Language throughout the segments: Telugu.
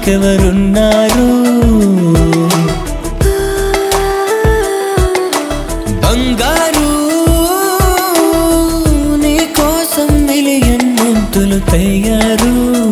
నాకెవరున్నారు బంగారు నీ కోసం మిలియన్ ముద్దులు తయ్యారు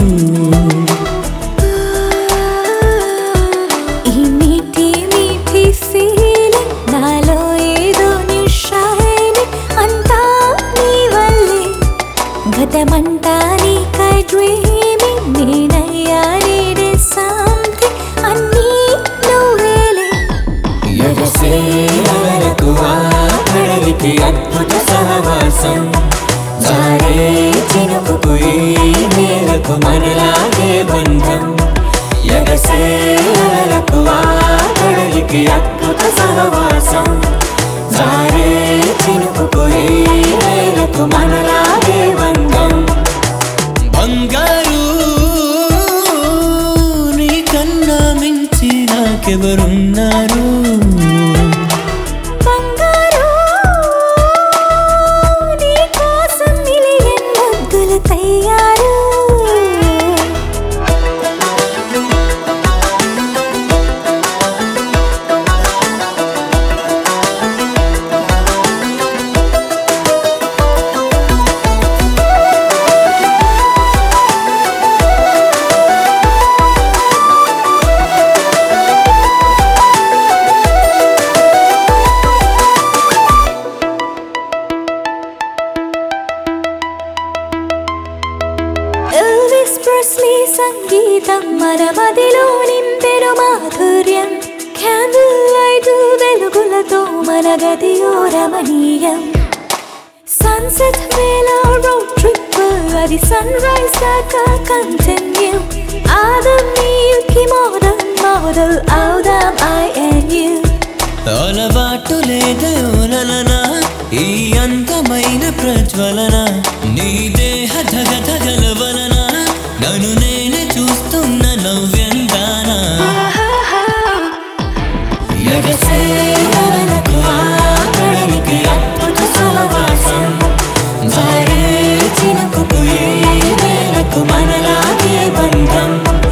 ఈ మీఠీ మీఠీ ఫీలింగ్ నాలో ఏదో నిషాయిని అంతా నీ వల్లే గతమంతా నీకై డ్రీమింగ్ నేనయ్యా నీడే సంథింగ్ అన్నీ నువ్వేలే ఎగసే అలలకు ఆకడలికి అద్భుత సహవాసం జారే చినుకుకు ఈ నేలకు మనలాగే బంధం ఎగసే అలలకు ఆకడలికి అద్భుత సహవాసం జారే చినుకుకు ఈ నేలకు మనలాగే బంధం బంగారు నీ కన్నా మించి నాకెవరున్నారు బంగారు నీ కోసం మిలియన్ ముద్దులు తయారు ఎల్విస్ ప్రెస్లీ సంగీతం మన మదిలో నింపెను మాధుర్యం క్యాండిల్ లైట్ వెలుగులతో మన గదిలో రమణీయం సన్సెట్ వేళ రోడ్ ట్రిప్ అది సన్ రైజ్ దాకా కంటిన్యూ ఆదం నీకి మోడల్ మోడల్ అవుదాం ఐ అండ్ యూ అలవాటు లేదోలన ఈ అందమైన ప్రజ్వలన నీ దేహ ధగ ధగల వలన నన్ను నేనే చూస్తున్న నవ్యంగానా ఎగసే అలలకు ఆకడలికి అద్భుత సహవాసం జారే చినుకుకు ఈ నేలకు మనలాగే బంధం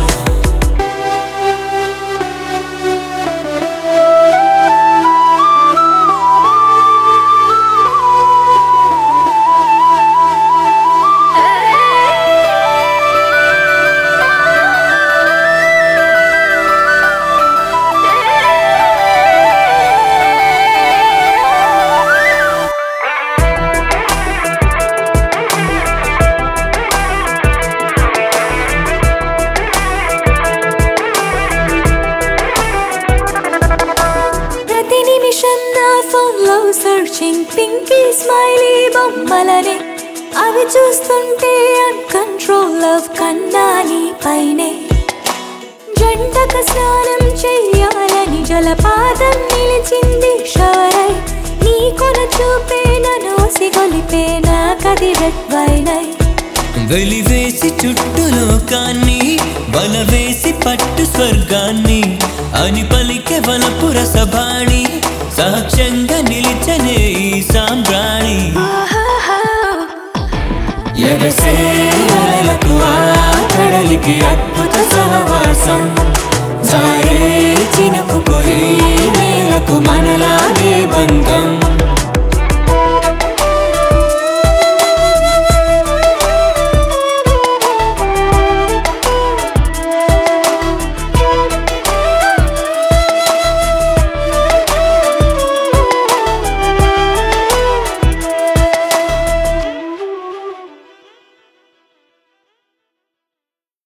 ప్రతి నిమిషం నా ఫోన్ లో సర్చింగ్ పింకీ స్మైలీ బొమ్మలనే అవి చూస్తుంటే అన్కంట్రోల్ లవ్ కన్నాని పైనే జంటక స్నానం చెయ్యాలని జలపాతం నిలిచింది షవరై నీ కొన చూపే నోసి గొలిపే నా కది రెడ్ వైనై వెలివేసి చుట్టూ లోకాన్ని బలవేసి పట్టు స్వర్గాన్ని అని పలికే వలపుర సభాణి సాక్ష్యంగా నిలిచనే ఈ సాంబ్రాణి ఎగసే అలలకు ఆకడలికి అద్భుత సహవాసం జారే చినుకుకు ఈ నేలకు మనలాగే బంధం